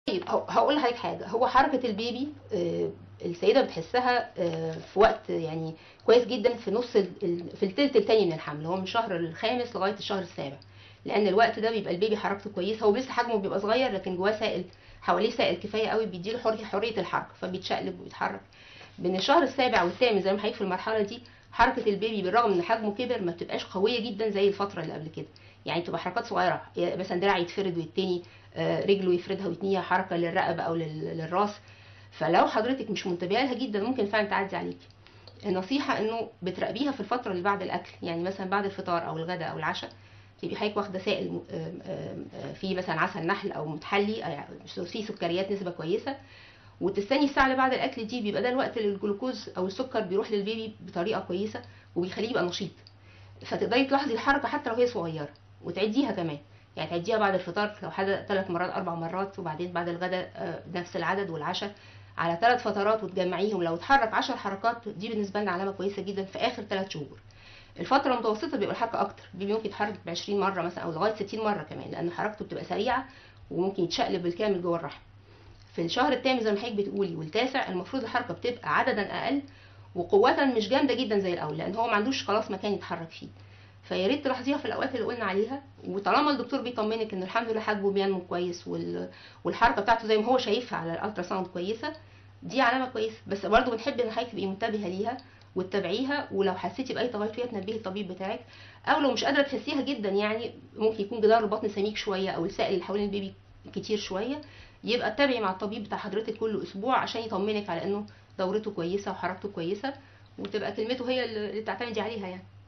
طيب هو- هقول لحضرتك حاجه هو حركه البيبي آه، السيده بتحسها آه، في وقت يعني كويس جدا في نص ال- ال- في الثلث الثاني من الحمل هو من الشهر الخامس لغايه الشهر السابع لان الوقت ده بيبقى البيبي حركته كويسه هو لسه حجمه بيبقى صغير لكن جواه سائل حواليه سائل كفايه قوي بيديله حريه حريه الحركه فبيتشقلب ويتحرك من الشهر السابع والثامن زي ما حضرتك في المرحله دي حركه البيبي بالرغم ان حجمه كبر ما بتبقاش قويه جدا زي الفتره اللي قبل كده يعني تبقى حركات صغيره يعني مثلا دراع يتفرد ويتني آه، رجله يفردها ويتنيها حركه للرقبه او لل- للراس فلو حضرتك مش منتبهه لها جدا ممكن فعلا تعدي عليكي النصيحه انه بتراقبيها في الفتره اللي بعد الاكل يعني مثلا بعد الفطار او الغداء او العشاء تبقي حضرتك واخده سائل م- آم، آم، آه، فيه مثلا عسل نحل او متحلي آه، فيه سكريات نسبه كويسه وتستني الساعه اللي بعد الاكل دي بيبقى ده الوقت اللي الجلوكوز او السكر بيروح للبيبي بطريقه كويسه وبيخليه يبقى نشيط فتقدري تلاحظي الحركه حتى لو هي صغيره وتعديها كمان يعني تعديها بعد الفطار لو حاجه ثلاث مرات اربع مرات وبعدين بعد الغداء آه، نفس العدد والعشاء على ثلاث فترات وتجمعيهم لو اتحرك 10 حركات دي بالنسبه لنا علامه كويسه جدا في اخر ثلاث شهور الفتره المتوسطه بيبقى الحركه اكتر البيبي ممكن يتحرك ب 20 مره مثلا او لغايه 60 مره كمان لان حركته بتبقى سريعه وممكن يتشقلب بالكامل جوه الرحم في الشهر الثامن زي ما حضرتك بتقولي والتاسع المفروض الحركه بتبقى عددا اقل وقوة مش جامدة جدا زي الأول لأن هو ما عندوش خلاص مكان يتحرك فيه فيا ريت تلاحظيها في الأوقات اللي قلنا عليها وطالما الدكتور بيطمنك إن الحمد لله حجمه بينمو كويس وال... والحركة بتاعته زي ما هو شايفها على الألترا ساوند كويسة دي علامة كويسة بس برضه بنحب إن حضرتك تبقي منتبهة ليها وتتابعيها ولو حسيتي بأي تغير فيها تنبهي الطبيب بتاعك أو لو مش قادرة تحسيها جدا يعني ممكن يكون جدار البطن سميك شوية أو السائل اللي حوالين البيبي كتير شوية يبقى تتابعي مع الطبيب بتاع حضرتك كل أسبوع عشان يطمنك على إنه دورته كويسة وحركته كويسة وتبقى كلمته هي اللي تعتمدي عليها يعني